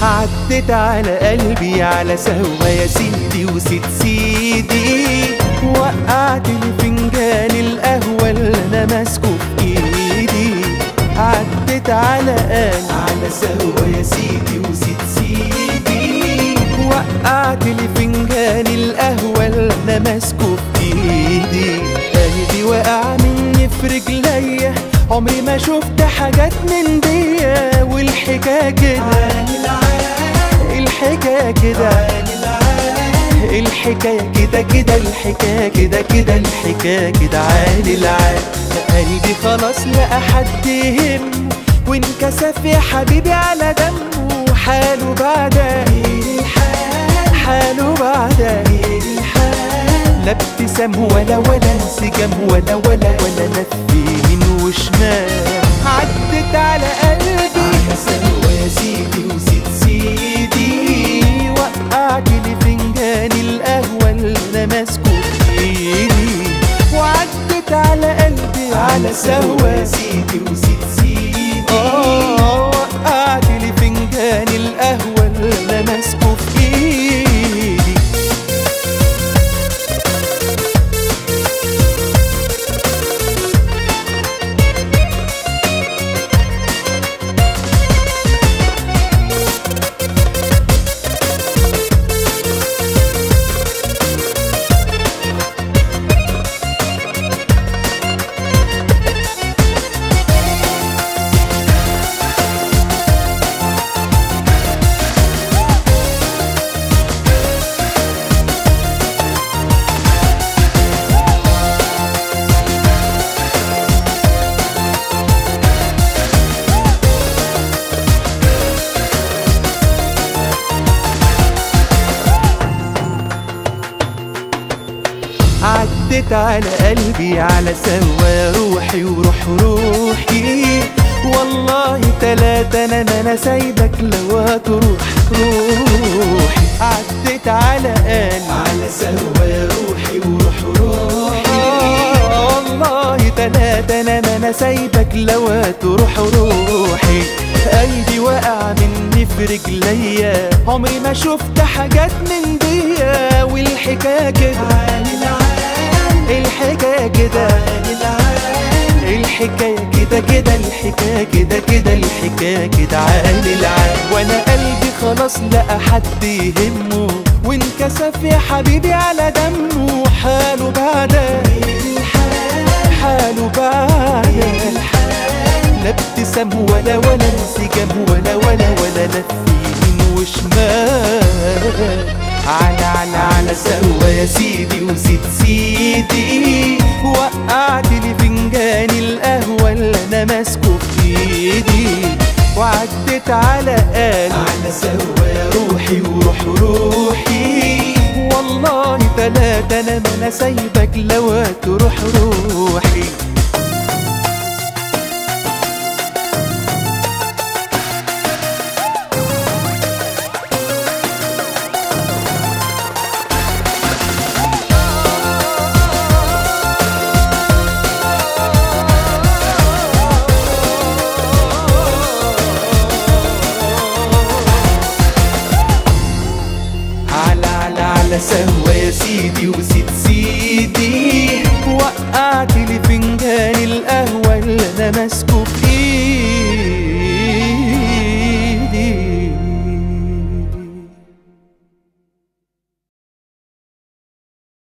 عدت على قلبي على سوا يا سيدي وسيد سيدي وقعت لي فنجان القهوة اللي انا ماسكه في ايدي عدت على قلبي على سوا يا سيدي وسيد سيدي وقعت لي فنجان القهوة اللي انا ماسكه في ايدي قلبي وقع مني في رجليا عمري ما شفت حاجات من دي والحكاية كده الحكاية كده الحكاية كده كده الحكاية كده كده الحكاية كده عالي العال قلبي خلاص لقى حد يهم وانكسف يا حبيبي على دمه حاله بعدها حاله بعدها لا ابتسام ولا ولا انسجام ولا ولا ولا لف يمين وشمال عدت على قلبي على سوا يا سيدي وسيد سيدي وقعت لي فنجان القهوة اللي انا ماسكه في ايدي وعدت على قلبي على سوا يا سيدي وسيد سيدي اه وقعت لي فنجان القهوة اللي انا ماسكه في ايدي عدت على قلبي على سوا روحي وروح روحي والله تلاتة انا ما انا سايبك لو هتروح روحي عدت على قلبي على سوا روحي وروح روحي والله تلاتة انا ما انا سايبك لو هتروح روحي قلبي وقع مني في رجليا عمري ما شفت حاجات من دي والحكاية كده الحكاية كده الحكاية كده كده الحكاية كده كده الحكاية كده عالي العال وانا قلبي خلاص لقى حد يهمه وانكسف يا حبيبي على دمه حاله بعدها حاله بعدها لا ابتسام ولا ولا انسجام ولا ولا ولا لف يمين وشمال على على على سوا يا سيدي وسيد سيدي وقعت لي فنجان القهوة اللي انا ماسكه في ايدي وعدت على قلبي على سوا يا روحي وروح روحي والله تلاتة انا ما انا سايبك لو هتروح روحي على على على سوا يا سيدي وسيد سيدي وقعت لي فنجان القهوة اللي انا ماسكه في ايدي